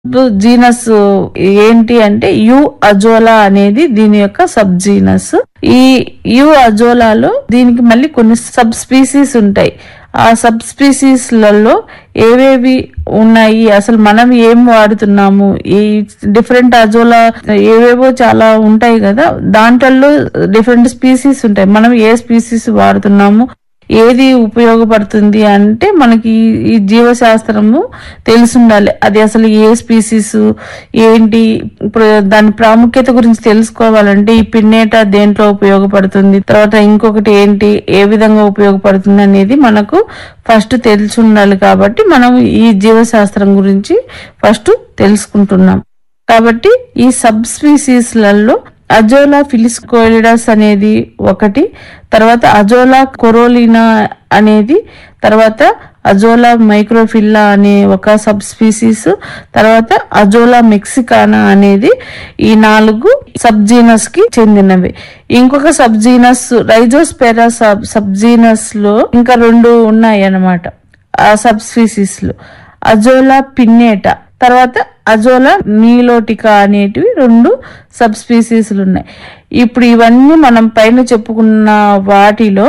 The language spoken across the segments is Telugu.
జీనస్ ఏంటి అంటే యు అజోలా అనేది దీని యొక్క సబ్ జీనస్ ఈ యు అజోలాలో దీనికి మళ్ళీ కొన్ని సబ్ స్పీసీస్ ఉంటాయి ఆ సబ్ స్పీసీస్ లలో ఏవేవి ఉన్నాయి అసలు మనం ఏం వాడుతున్నాము ఈ డిఫరెంట్ అజోలా ఏవేవో చాలా ఉంటాయి కదా దాంట్లో డిఫరెంట్ స్పీసీస్ ఉంటాయి మనం ఏ స్పీసీస్ వాడుతున్నాము ఏది ఉపయోగపడుతుంది అంటే మనకి ఈ- ఈ జీవశాస్త్రము తెలిసి ఉండాలి అది అసలు ఏ స్పీసీస్ ఏంటి ఇప్పుడు దాని ప్రాముఖ్యత గురించి తెలుసుకోవాలంటే ఈ పిన్నేట దేంట్లో ఉపయోగపడుతుంది తర్వాత ఇంకొకటి ఏంటి ఏ విధంగా ఉపయోగపడుతుంది అనేది మనకు ఫస్ట్ తెలిసి ఉండాలి కాబట్టి మనం ఈ జీవశాస్త్రం గురించి ఫస్ట్ తెలుసుకుంటున్నాం కాబట్టి ఈ సబ్ స్పీసీస్లలో అజోలా ఫిలిస్కోయిడస్ అనేది ఒకటి తర్వాత అజోలా కొరోలినా అనేది తర్వాత అజోలా మైక్రోఫిల్లా అనే ఒక సబ్ స్పీసీస్ తర్వాత అజోలా మెక్సికానా అనేది ఈ నాలుగు సబ్ జీనస్ కి చెందినవి ఇంకొక subgenus rhizosperma sub subgenus లో ఇంకా రెండు ఉన్నాయి అన్నమాట ఆ సబ్ స్పీసీస్ లో అజోలా పిన్నేటా తర్వాత అజోలా నీలోటికా అనేటివి రెండు సబ్ స్పీసీస్లు ఉన్నాయి ఇప్పుడు ఇవన్నీ మనం పైన చెప్పుకున్న వాటిలో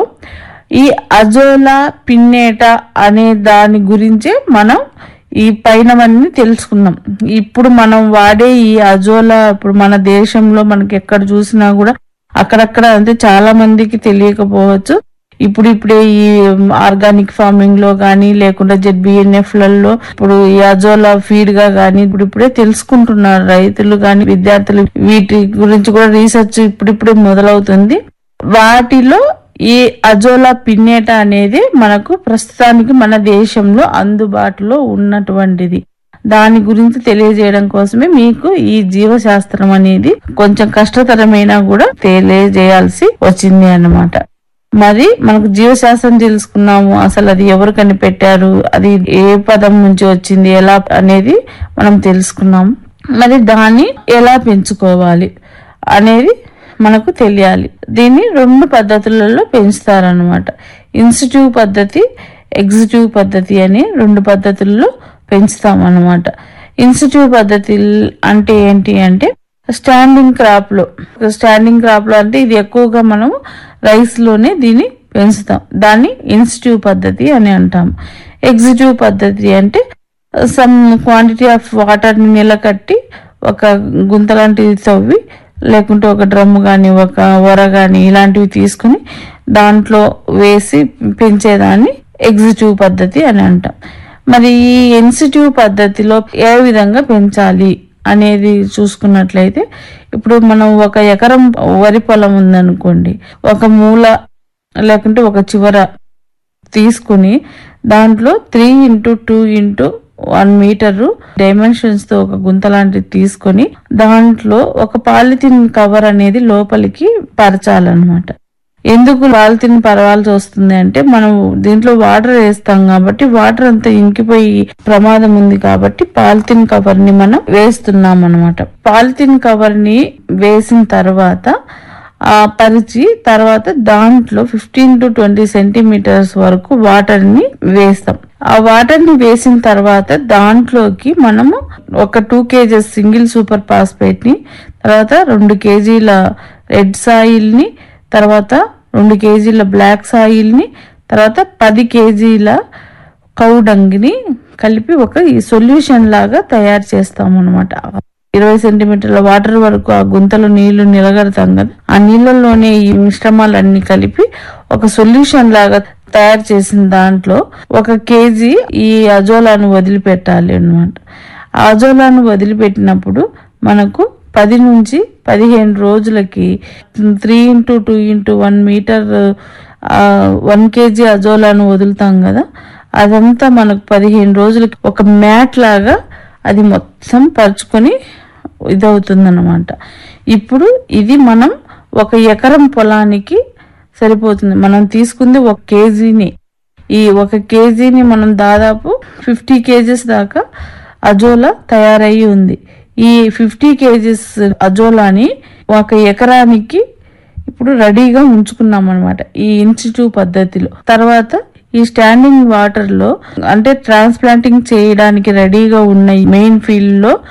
ఈ అజోలా పిన్నేట అనే దాని గురించే మనం ఈ పైనవన్నీ తెలుసుకున్నాం ఇప్పుడు మనం వాడే ఈ అజోలా ఇప్పుడు మన దేశంలో మనకి ఎక్కడ చూసినా కూడా అక్కడక్కడ అంటే చాలా మందికి తెలియకపోవచ్చు ఇప్పుడు ఇప్పుడే ఈ ఆర్గానిక్ ఫార్మింగ్ లో గానీ లేకుండా జెడ్బిఎన్ఎఫ్ లలో ఇప్పుడు ఈ అజోలా ఫీడ్ గా గానీ ఇప్పుడు ఇప్పుడే తెలుసుకుంటున్నారు రైతులు గాని విద్యార్థులు వీటి గురించి కూడా రీసెర్చ్ ఇప్పుడిప్పుడే మొదలవుతుంది వాటిలో ఈ అజోలా పిన్నేట అనేది మనకు ప్రస్తుతానికి మన దేశంలో అందుబాటులో ఉన్నటువంటిది దాని గురించి తెలియజేయడం కోసమే మీకు ఈ జీవశాస్త్రం అనేది కొంచెం కష్టతరమైనా కూడా తెలియజేయాల్సి వచ్చింది అన్నమాట మరి మనకు జీవశాస్త్రం తెలుసుకున్నాము అసలు అది ఎవరు కనిపెట్టారు అది ఏ పదం నుంచి వచ్చింది ఎలా అనేది మనం తెలుసుకున్నాము మరి దాన్ని ఎలా పెంచుకోవాలి అనేది మనకు తెలియాలి దీన్ని రెండు పద్ధతులలో పెంచుతారనమాట ఇన్స్టిట్యూట్ పద్ధతి ఎగ్జిట్యూవ్ పద్ధతి అని రెండు పద్ధతుల్లో పెంచుతాం అన్నమాట ఇన్స్టిట్యూట్ పద్ధతి అంటే ఏంటి అంటే స్టాండింగ్ క్రాప్ లో స్టాండింగ్ క్రాప్ లో అంటే ఇది ఎక్కువగా మనం రైస్ లోనే దీన్ని పెంచుతాం దాన్ని ఇన్స్టిట్యూట్ పద్ధతి అని అంటాం ఎగ్జిట్యూవ్ పద్ధతి అంటే సమ్ క్వాంటిటీ ఆఫ్ వాటర్ ని నిలకట్టి ఒక గుంత లాంటిది తవ్వి లేకుంటే ఒక డ్రమ్ గాని ఒక వర గాని ఇలాంటివి తీసుకుని దాంట్లో వేసి పెంచేదాన్ని ఎగ్జిట్యూవ్ పద్ధతి అని అంటాం మరి ఈ ఎన్సిటివ్ పద్ధతిలో ఏ విధంగా పెంచాలి అనేది చూసుకున్నట్లయితే ఇప్పుడు మనం ఒక ఎకరం వరి పొలం ఉందనుకోండి ఒక మూల లేకుంటే ఒక చివర తీసుకుని దాంట్లో three into two into one metre dimensions తో ఒక గుంత లాంటిది తీసుకొని దాంట్లో ఒక పాలిథిన్ కవర్ అనేది లోపలికి పరచాలన్నమాట ఎందుకు పాలిథిన్ పరవాల్సి వస్తుంది అంటే మనం దీంట్లో వాటర్ వేస్తాం కాబట్టి వాటర్ అంతా ఇంకిపోయి ప్రమాదం ఉంది కాబట్టి పాలిథిన్ కవర్ ని మనం వేస్తున్నాం అనమాట పాలిథిన్ కవర్ ని వేసిన తర్వాత ఆ పరిచి తర్వాత దాంట్లో ఫిఫ్టీన్ టు ట్వంటీ సెంటీమీటర్స్ వరకు వాటర్ ని వేస్తాం ఆ వాటర్ ని వేసిన తర్వాత దాంట్లోకి మనము ఒక two kgs single super phosphate ని తర్వాత రెండు కేజీల రెడ్ సాయిల్ ని తర్వాత రెండు కేజీల బ్లాక్ సాయిల్ ని తర్వాత పది కేజీల కౌడంగిని కలిపి ఒక ఈ సొల్యూషన్ లాగా తయారు చేస్తాం అనమాట ఇరవై సెంటీమీటర్ల వాటర్ వరకు ఆ గుంతలో నీళ్లు నిలగడతాం కదా ఆ నీళ్ళలోనే ఈ మిశ్రమాలన్నీ కలిపి ఒక సొల్యూషన్ లాగా తయారు చేసిన దాంట్లో ఒక కేజీ ఈ అజోలాను వదిలిపెట్టాలి అన్నమాట ఆ అజోలాను వదిలిపెట్టినప్పుడు మనకు పది నుంచి పదిహేను రోజులకి three into two into one metre one kg అజోలాను వదులుతాం కదా అదంతా మనకు పదిహేను రోజులకి ఒక మ్యాట్ లాగా అది మొత్తం పరుచుకొని ఇదవుతుంది ఇప్పుడు ఇది మనం ఒక ఎకరం పొలానికి సరిపోతుంది మనం తీసుకుంది ఒక కేజీని ఈ ఒక కేజీని మనం దాదాపు ఫిఫ్టీ కేజీస్ దాకా అజోలా తయారయ్యి ఉంది ఈ ఫిఫ్టీ కేజీస్ అజోలాని ఒక ఎకరానికి ఇప్పుడు రెడీగా ఉంచుకున్నాం అనమాట ఈ ఇన్స్టిట్యూట్ పద్ధతిలో తర్వాత ఈ స్టాండింగ్ వాటర్ లో అంటే ట్రాన్స్ప్లాంటింగ్ చేయడానికి రెడీగా ఉన్న మెయిన్ ఫీల్డ్ లో